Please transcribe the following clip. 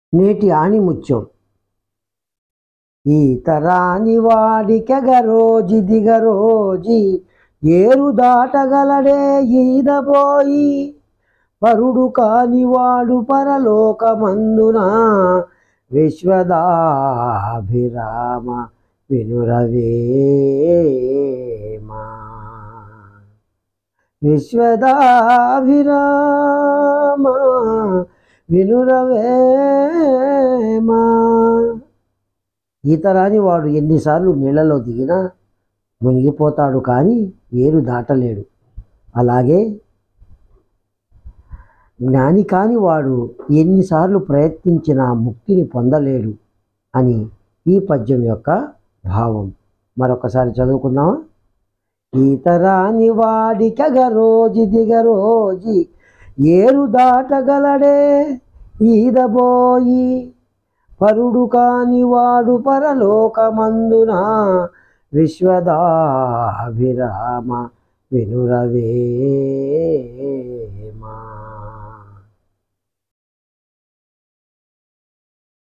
నేటి ఆణిముత్యం ఈతరాని వాడికెగరోజి దిగరోజి ఏరు దాటగలడే ఈదపోయి పరుడు కానివాడు పరలోకమందున విశ్వదాభిరామ వినురవేమా విశ్వదాభిరామ వినురవేమా ఈతరాని వాడు ఎన్నిసార్లు నీళ్ళలో దిగినా మునిగిపోతాడు కానీ ఏరు దాటలేడు అలాగే జ్ఞాని కాని వాడు ఎన్నిసార్లు ప్రయత్నించినా ముక్తిని పొందలేడు అని ఈ పద్యం యొక్క భావం మరొకసారి చదువుకుందామా ఈతరాని వాడికగరోజి దిగరోజి ఏరు దాటగలడే ఈదబోయి పరుడు కాని వాడు పరలోకమందున విశ్వదాభిరామ వినురవేమా